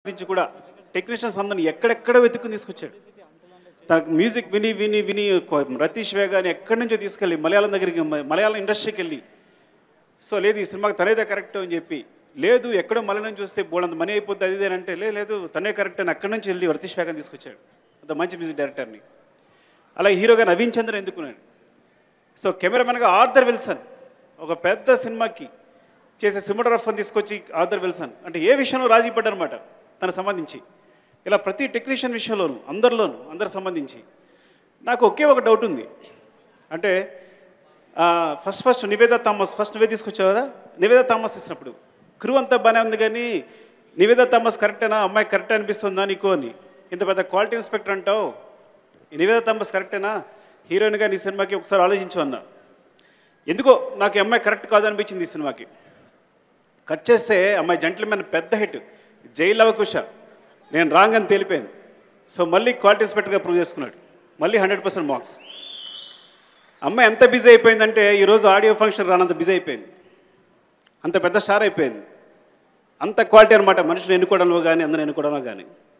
నుంచి కూడా టెక్నీషియన్స్ అందరిని ఎక్కడెక్కడ వెతుక్కుని తీసుకొచ్చాడు తనకు మ్యూజిక్ విని విని విని కొ- రతీష్ వేగాని ఎక్కడి నుంచో తీసుకెళ్ళి మలయాళం దగ్గరికి మ- మలయాళం ఇండస్ట్రీకి వెళ్ళి సో లేదు ఈ సినిమాకి తనేదే కరెక్ట్ అని చెప్పి లేదు ఎక్కడో మలయాళం చూస్తే బోడంత మనీ అయిపోద్ది అది ఇది అని అంటే "లే, లేదు తనే కరెక్ట్ అని అక్కడి నుంచి వెళ్ళి రతీష్ వేగాన్ని తీసుకొచ్చాడు అంత మంచి మ్యూజిక్ డైరెక్టర్ని అలా హీరోగా నవీన్ చంద్ర ఎందుకున్నాడు సో కెమెరామెన్గా ఆర్థర్ విల్సన్ ఒక పెద్ద సినిమాకి చేసే సినిమాటోగ్రఫర్ని తీసుకొచ్చి ఆర్థర్ విల్సన్ అంటే ఏ విషయంలో రాజీ పడ్డారనమాట తనకు సంబంధించి ఇలా ప్రతి టెక్నీషియన్ విషయంలోనూ అందరిలోనూ అందరికి సంబంధించి నాకు ఒకే ఒక డౌట్ ఉంది అంటే first first Nivetha Thomas first నువ్వే తీసుకొచ్చావు కదా నివేద థామస్ ఇచ్చినప్పుడు క్రూ అంతా బాగానే ఉంది కానీ నివేద థామస్ కరెక్టేనా అమ్మాయి కరెక్ట్ అనిపిస్తుందా నీకు అని ఇంత పెద్ద క్వాలిటీ ఇన్స్పెక్టర్ అంటావు ఈ నివేద థామస్ కరెక్టేనా హీరోయిన్గా నీ సినిమాకి ఒకసారి ఆలోచించు అన్నా ఎందుకో నాకు ఈ అమ్మాయి కరెక్ట్ కాదు అనిపించింది ఈ సినిమాకి కట్ చేస్తే అమ్మాయి జెంట్లమెన్ పెద్ద హిట్ జై లవకుశ నేను రాంగ్ అని తేలిపోయింది సో మళ్ళీ క్వాలిటీ ఇన్స్పెక్టర్గా ప్రూవ్ చేసుకున్నాడు మళ్ళీ హండ్రెడ్ పర్సెంట్ మార్క్స్ అమ్మాయి ఎంత బిజీ అయిపోయిందంటే ఈరోజు ఆడియో ఫంక్షన్ రానంత బిజీ అయిపోయింది అంత పెద్ద స్టార్ అయిపోయింది అంత క్వాలిటీ అనమాట మనుషులు ఎన్నుకోవడంలో కానీ అందరిని ఎన్నుకోవడంలో కానీ